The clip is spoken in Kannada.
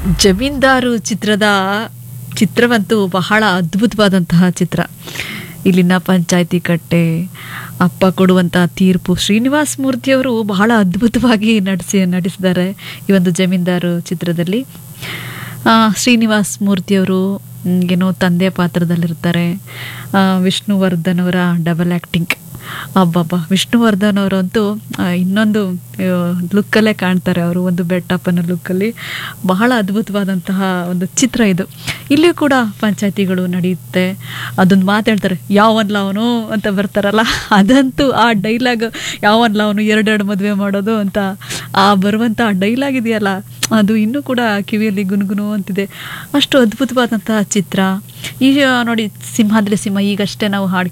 ಜಮೀನ್ದಾರು ಚಿತ್ರದ ಚಿತ್ರವಂತೂ ಬಹಳ ಅದ್ಭುತವಾದಂತಹ ಚಿತ್ರ ಇಲ್ಲಿನ ಪಂಚಾಯತಿ ಕಟ್ಟೆ ಅಪ್ಪ ಕೊಡುವಂತಹ ತೀರ್ಪು ಶ್ರೀನಿವಾಸ್ ಮೂರ್ತಿಯವರು ಬಹಳ ಅದ್ಭುತವಾಗಿ ನಟಿಸಿ ನಟಿಸಿದ್ದಾರೆ ಈ ಒಂದು ಜಮೀನ್ದಾರು ಚಿತ್ರದಲ್ಲಿ ಆ, ಶ್ರೀನಿವಾಸ್ ಮೂರ್ತಿಯವರು ಮ್, ಏನೋ ತಂದೆ ಪಾತ್ರದಲ್ಲಿರ್ತಾರೆ ಆ, ವಿಷ್ಣುವರ್ಧನ್ ಅವರ ಡಬಲ್ ಆ್ಯಕ್ಟಿಂಗ್ ಅಬ್ಬಬ್ಬ ವಿಷ್ಣುವರ್ಧನ್ ಅವರಂತೂ ಆ, ಇನ್ನೊಂದು ಲುಕ್ಕಲ್ಲೇ ಕಾಣ್ತಾರೆ ಅವರು ಒಂದು ಬೆಟ್ಟಪ್ಪನ ಲುಕ್ಕಲ್ಲಿ ಬಹಳ ಅದ್ಭುತವಾದಂತಹ ಒಂದು ಚಿತ್ರ ಇದು ಇಲ್ಲಿಯೂ ಕೂಡ ಪಂಚಾಯತಿಗಳು ನಡೆಯುತ್ತೆ ಅದೊಂದು ಮಾತಾಡ್ತಾರೆ ಯಾವನ್ಲ ಅವನು ಅಂತ ಬರ್ತಾರಲ್ಲ ಅದಂತೂ ಆ ಡೈಲಾಗ್ ಯಾವನ್ಲ ಅವನು ಎರಡೆರಡು ಮದುವೆ ಮಾಡೋದು ಅಂತ ಆ ಬರುವಂಥ ಡೈಲಾಗ್ ಇದೆಯಲ್ಲ ಅದು ಇನ್ನೂ ಕೂಡ ಕಿವಿಯಲ್ಲಿ ಗುನುಗುನು ಅಂತಿದೆ ಅಷ್ಟು ಅದ್ಭುತವಾದಂತಹ ಚಿತ್ರ ಈಗ ನೋಡಿ ಸಿಂಹಾದ್ರಿ ಸಿಂಹ ಈಗಷ್ಟೇ ನಾವು ಹಾಡು